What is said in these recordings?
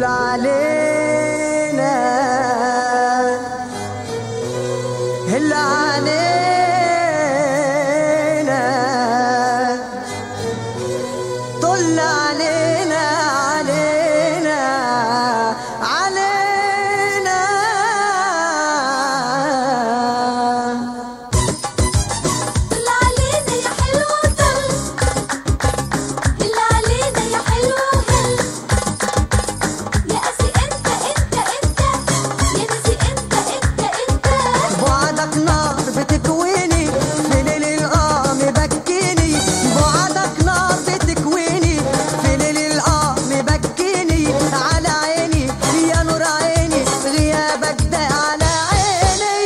طل علينا هل علينا طل علينا علينا علينا طل علينا يا حلو طل هل علينا يا حلو هل يا قاسي انت انت انت يا ناسي انت انت انت بعدك نار بتكويني في ليل القام بكيني بعدك نار بتكويني في ليل القام بكيني على عيني يا نور عيني غيابك ده على عيني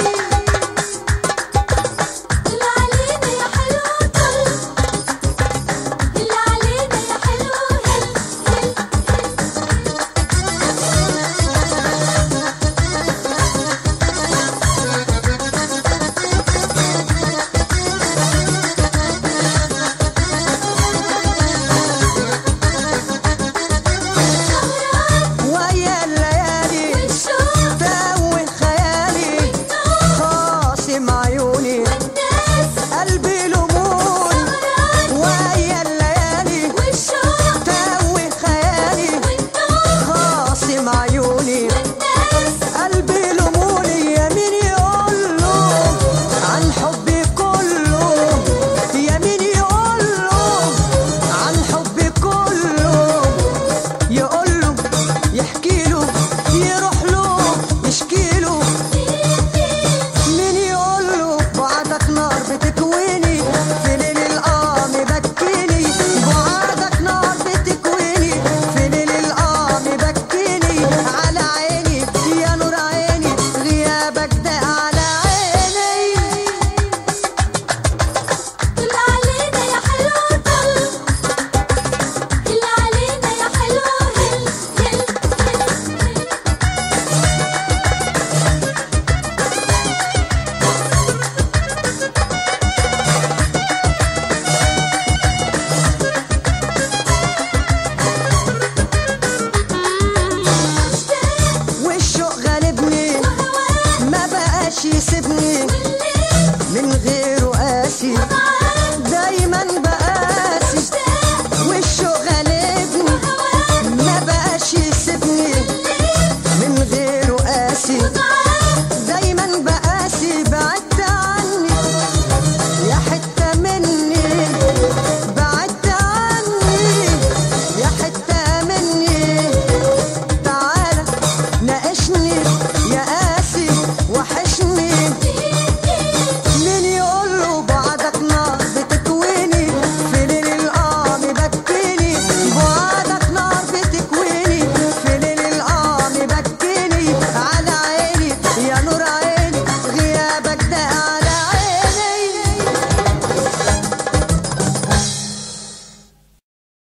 طل علينا يا حلو طل هل علينا يا حلو هل هل سهران ويا الليالي والشوق توه خيالي والنور خاصم عيوني والناس قلبي لمون سهران ويا الليالي والشوق توه خيالي والنور خاصم عيوني والناس قلبي لموني يا مين يقول له عن حبي كله يا مين يقول له عن حبي كله يقول له يحكي له يروح له يشكي له مين يقول له بعدك نار بتكوي